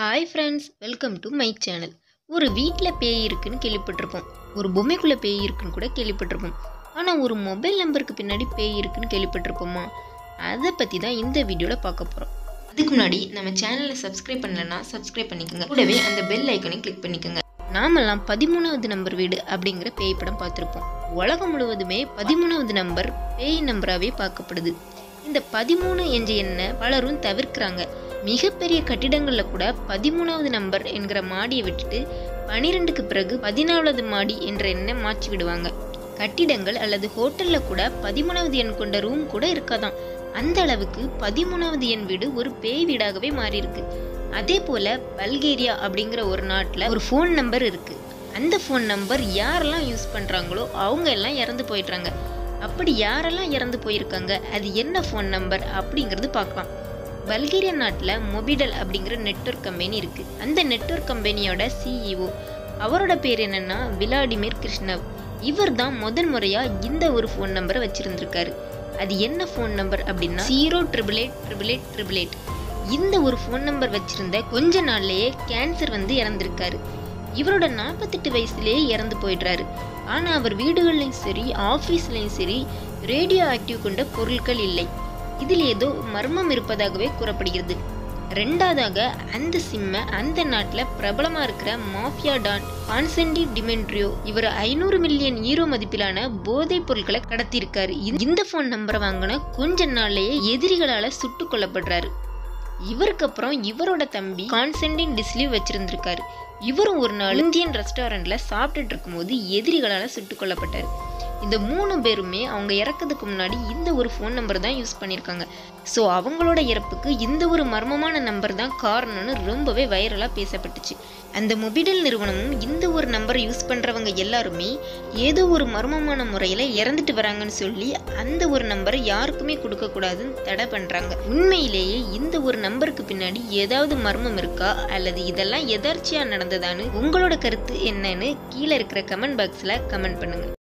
hi friends welcome to my channel ஒரு வீட்டில் பேய் இருக்குன்னு கேள்விப்பட்டிருப்போம் ஒரு பொம்மைக்குள்ளே பேய் இருக்குன்னு கூட கேள்விப்பட்டிருப்போம் ஆனால் ஒரு மொபைல் நம்பருக்கு பின்னாடி பேய் இருக்குன்னு கேள்விப்பட்டிருப்போமா அதை பற்றி தான் இந்த வீடியோவில் பார்க்க போகிறோம் அதுக்கு முன்னாடி நம்ம சேனலை சப்ஸ்கிரைப் பண்ணலன்னா சப்ஸ்கிரைப் பண்ணிக்கோங்க கூடவே அந்த பெல் ஐக்கனையும் கிளிக் பண்ணிக்கோங்க நாமெல்லாம் பதிமூணாவது நம்பர் வீடு அப்படிங்கிற பேய் படம் பார்த்துருப்போம் உலகம் முழுவதுமே பதிமூணாவது நம்பர் பேய் நம்பராகவே பார்க்கப்படுது இந்த பதிமூணு என்ற எண்ணை பலரும் தவிர்க்கிறாங்க மிகப்பெரிய கட்டிடங்களில் கூட பதிமூணாவது நம்பர் என்கிற மாடியை விட்டுட்டு பனிரெண்டுக்கு பிறகு பதினாலாவது மாடி என்ற எண்ணை மாற்றி விடுவாங்க கட்டிடங்கள் அல்லது ஹோட்டலில் கூட பதிமூணாவது எண் கொண்ட ரூம் கூட இருக்காதான் அந்த அளவுக்கு பதிமூணாவது எண் வீடு ஒரு பேய் வீடாகவே மாறி இருக்கு அதே போல பல்கேரியா அப்படிங்கிற ஒரு நாட்டில் ஒரு ஃபோன் நம்பர் இருக்கு அந்த ஃபோன் நம்பர் யாரெல்லாம் யூஸ் பண்ணுறாங்களோ அவங்க எல்லாம் இறந்து போயிடுறாங்க அப்படி யாரெல்லாம் இறந்து போயிருக்காங்க அது என்ன ஃபோன் நம்பர் அப்படிங்கிறது பார்க்கலாம் பல்கேரியா நாட்டில் மொபிடல் அப்படிங்கிற நெட்வொர்க் கம்பெனி இருக்குது அந்த நெட்வொர்க் கம்பெனியோட சிஇஓ அவரோட பேர் என்னன்னா விளாடிமிர் கிருஷ்ணவ் இவர் தான் முதன் முறையாக இந்த ஒரு ஃபோன் நம்பரை வச்சுருந்துருக்காரு அது என்ன ஃபோன் நம்பர் அப்படின்னா zero triple eight triple eight triple eight இந்த ஒரு ஃபோன் நம்பர் வச்சிருந்த கொஞ்ச நாள்லயே கேன்சர் வந்து இறந்திருக்காரு இவரோட நாற்பத்தெட்டு வயசுலேயே இறந்து போயிடுறாரு ஆனால் அவர் வீடுகள்லையும் சரி ஆஃபீஸ்லையும் சரி ரேடியோ ஆக்டிவ் கொண்ட பொருட்கள் இல்லை இதில் ஏதோ மர்மம் இருப்பதாகவே கூறப்படுகிறது ரெண்டாவதாக அந்த சிம்மை அந்த நாட்டில் பிரபலமாக இருக்கிற மாஃபியா டான் கான்சென்டி டிமென்ட்ரியோ இவர் ஐநூறு மில்லியன் ஈரோ மதிப்பிலான போதைப் பொருட்களை கடத்தியிருக்காரு இந்த ஃபோன் நம்பரை வாங்கின கொஞ்ச நாள்லயே எதிரிகளால் சுட்டு கொல்லப்படுறாரு இவருக்கு அப்புறம் இவரோட தம்பி கான்சென்டின் டிஸ்லீவ் வச்சிருந்திருக்காரு இவரும் ஒரு நாள் இந்தியன் ரெஸ்டாரண்ட்ல சாப்பிட்டுட்டு இருக்கும்போது எதிரிகளால் சுட்டு கொல்லப்பட்டார் இந்த மூணு பேருமே அவங்க இறக்கிறதுக்கு முன்னாடி இந்த ஒரு ஃபோன் நம்பர் தான் யூஸ் பண்ணியிருக்காங்க ஸோ அவங்களோட இறப்புக்கு இந்த ஒரு மர்மமான நம்பர் தான் காரணம்னு ரொம்பவே வைரலாக பேசப்பட்டுச்சு அந்த மொபிடல் நிறுவனமும் இந்த ஒரு நம்பரை யூஸ் பண்ணுறவங்க எல்லாருமே ஏதோ ஒரு மர்மமான முறையில் இறந்துட்டு வராங்கன்னு சொல்லி அந்த ஒரு நம்பரை யாருக்குமே கொடுக்கக்கூடாதுன்னு தடை பண்ணுறாங்க உண்மையிலேயே இந்த ஒரு நம்பருக்கு பின்னாடி ஏதாவது மர்மம் இருக்கா அல்லது இதெல்லாம் எதர்ச்சியாக நடந்ததான்னு உங்களோட கருத்து என்னன்னு கீழே இருக்கிற கமெண்ட் பாக்ஸில் கமெண்ட் பண்ணுங்கள்